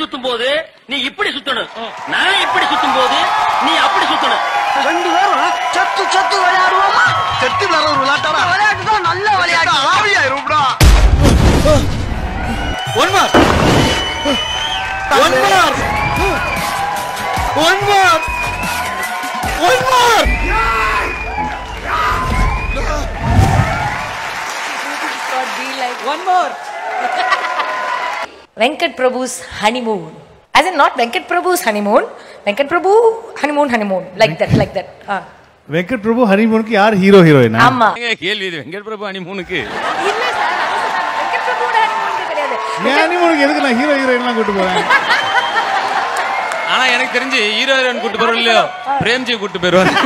சுத்தும் போது நீ இப்படி சுத்தணும் நான் இப்படி சுத்தும் போது நீ அப்படி சுத்தணும் ரெண்டு பேரும் சத்து சத்து விளையாடுவோமா செட்டி விளையாடுற ஒரு விளையாட்டாடா விளையாட்டு தான் நல்ல விளையாட்டு ஆவியாயிரும்டா one more one more one more one more One more. Venkat Prabhu's honeymoon. As in not Venkat Prabhu's honeymoon. Venkat Prabhu honeymoon honeymoon. Like that, like that. Ah. Venkat Prabhu ஹனிமூனுக்கு யார் ஹீரோ ஹீரோயினா ஆமா கேள்வி இது வெங்கட் பிரபு அனிமூனுக்கு இல்ல சார் அதான் சொன்னேன். வெங்கட் பிரபுவோட honeymoon கிடையாது என் ஹனிமூனுக்கு எதுக்கு நான் ஹீரோ ஹீரோயின்லாம் கூட்டு போறேன் ஆனா எனக்கு தெரிஞ்சு ஹீரோ ஹீரோயின் கூட்டு போறோம் இல்லையோ பிரேம்ஜி கூட்டு போயிருவாரு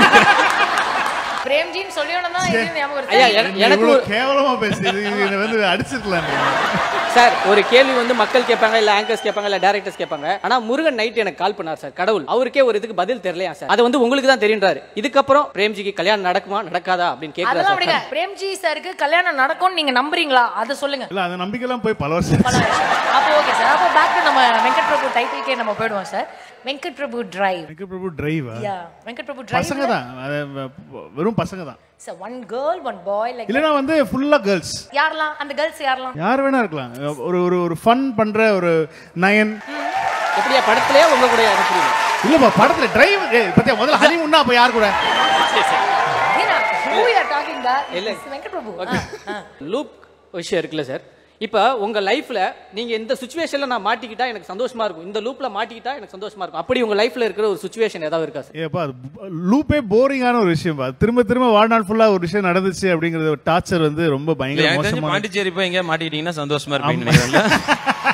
பிரேம்ஜின்னு சொல்லியோன்னு தான் இது ஞாபகம் ஐயா வருது என- எனக்கு இவ்வளவு ஒரு- கேவலமா பேசி இது வந்து அடிச்சிருக்கலாம் சார் ஒரு கேள்வி வந்து மக்கள் கேட்பாங்க இல்ல ஆங்கர்ஸ் கேட்பாங்க இல்ல டேரக்டர்ஸ் கேட்பாங்க ஆனா முருகன் நைட் எனக்கு கால் பண்ணார் சார் கடவுள் அவருக்கே ஒரு இதுக்கு பதில் தெரியலையா சார் அது வந்து உங்களுக்கு தான் தெரியுன்றாரு இதுக்கப்புறம் பிரேம்ஜிக்கு கல்யாணம் நடக்குமா நடக்காதா அப்படின்னு கேட்கிறாரு அதெல்லாம் விடுங்க சார் பிரேம்ஜி சாருக்கு கல்யாணம் நடக்கும்னு நீங்க நம்புறீங்களா அதை சொல்லுங்க இல்ல அந்த நம்பிக்கைலாம் போய் பல வருஷம் பல வருஷம். அப்போ ஓகே சார் அப்போ பேக் டு நம்ம வெங்கட் பிரபு டைட்டில்கே நம்ம போயிடுவோம் சார் வெங்கட் பிரபு டிரைவ் வெங்கட் பிரபு டிரைவா யா வெங்கட் பிரபு பசங்க டிரைவ் தான் அது வ- வெறும் பசங்க தான் sir one girl one boy like இல்லைன்னா வந்து ஃபுல்லா கேர்ள்ஸ் யாரெல்லாம் அந்த கேர்ள்ஸ் யாரெல்லாம் யார் வேணா இருக்கலாம் ஒரு ஒரு ஒரு ஃபன் பண்ற ஒரு நயன் எப்படியா படத்திலே உங்க கூட அனுப்புறீங்க இல்லப்பா படத்துல டிரைவ் பத்தியா முதல்ல ஹனிமூன்னா அப்ப யார் கூட ஏன்னா who you are talking about? இல்ல. It's வெங்கட் பிரபு ஓகே ஆ, ஆ. லூப் விஷயம் இருக்குல்ல சார் இப்போ உங்க லைஃப்ல நீங்க இந்த சுச்சுவேஷன்ல நான் மாட்டிக்கிட்டா எனக்கு சந்தோஷமா இருக்கும் இந்த லூப்ல மாட்டிக்கிட்டா எனக்கு சந்தோஷமா இருக்கும் அப்படி உங்க லைஃப்ல இருக்கிற ஒரு சுச்சுவேஷன் ஏதாவது இருக்கா சார் ஏப்பா அது லூப்பே போரிங்கான ஒரு விஷயம் பா திரும்ப திரும்ப வாழ்நாள் ஃபுல்லா ஒரு விஷயம் நடந்துச்சு அப்படிங்கறது ஒரு டார்ச்சர் வந்து ரொம்ப இல்ல, பயங்கர எனக்கு தெரிஞ்சு மோசமான பாண்டிச்சேரி போய் எங்கேயா மாட்டிக்கிட்டீங்கன்னா சந்தோஷமா இருப்பீங்கன்னு நினைக்கிறேன்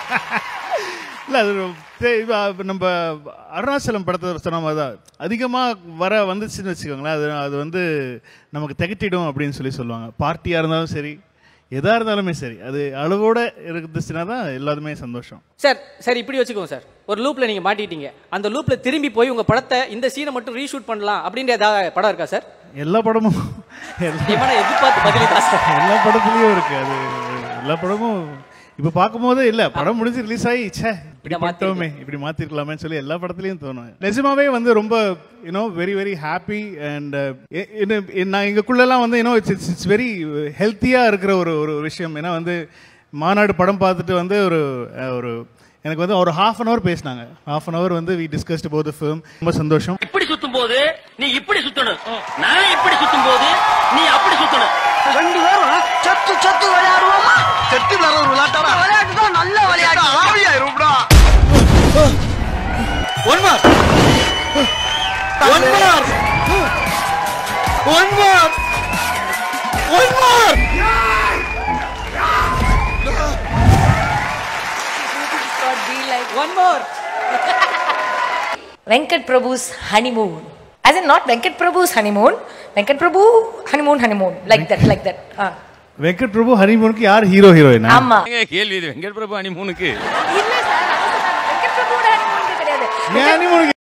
இல்ல அது ஒரு தே- இப்ப அப்ப நம்ம அருணாச்சலம் படத்தை சொன்ன மாதிரி தான் அதிகமா வர வந்துச்சுன்னு வச்சுக்கோங்களேன் அது அது வந்து நமக்கு திகட்டிடும் அப்படின்னு சொல்லி சொல்லுவாங்க பார்ட்டியா இருந்தாலும் சரி எதா இருந்தாலுமே சரி அது அளவோட இருந்துச்சுன்னா தான் எல்லாருமே சந்தோஷம் சார் சரி இப்படி வச்சுக்கோங்க சார் ஒரு லூப்ல நீங்க மாட்டிட்டீங்க அந்த லூப்ல திரும்பி போய் உங்க படத்தை இந்த சீனை மட்டும் ரீஷூட் பண்ணலாம் அப்படின்ற ஏதாவது படம் இருக்கா சார் எல்லா படமும் எல்லா- இவனை எதிர்பார்த்து பதிலி தான் சார் எல்லா படத்துலயும் இருக்கு அது எல்லா படமும் இப்ப பார்க்கும்போது இல்ல படம் முடிஞ்சு ரிலீஸ் ஆகி ச்சே இப்படி இதை மாத்தோமே இப்படி மாத்திருக்கலாமே சொல்லி எல்லா படத்துலயும் தோணும் நிஜமாவே வந்து ரொம்ப you know very very happy and நான் எங்களுக்குள்ளெல்லாம் வந்து யூனோ இட்ஸ் இட்ஸ் வெரி ஹெல்த்தியா இருக்கிற ஒரு ஒரு விஷயம் ஏன்னா வந்து மாநாடு படம் பார்த்துட்டு வந்து ஒரு அஹ், ஒரு எனக்கு வந்து ஒரு ஹாஃப் அன் ஹவர் பேசினாங்க ஹாஃப் அன் ஹவர் வந்து வி டிஸ்கஸ்ட் போத் ஃபிலிம் ரொம்ப சந்தோஷம் இப்படி சுத்தும் போது நீ இப்படி சுத்தணும் நான் இப்படி சுத்தும் போது நீ அப்படி சுத்தணும் ரெண்டு பேரும் சத்து சத்து விளையாடுவோமா செட்டி விளையாடுற ஒரு விளையாட்டாடா விளையாட்டு தான் நல்ல விளையாட்டு ஆவியாயிரும்டா one more one more one more one more one more Venkat Prabhu's honeymoon. As in not Venkat Prabhu's honeymoon. Venkat Prabhu honeymoon honeymoon. Like that, like that. Ah. Venkat Prabhu ஹனிமூனுக்கு யார் ஹீரோ ஹீரோயினா ஆமா கேள்வி இது வெங்கட் பிரபு அனிமூனுக்கு இல்ல சார் அதான் சொன்னேன். வெங்கட் பிரபுவோட honeymoon கிடையாது என் ஹனிமூனுக்கு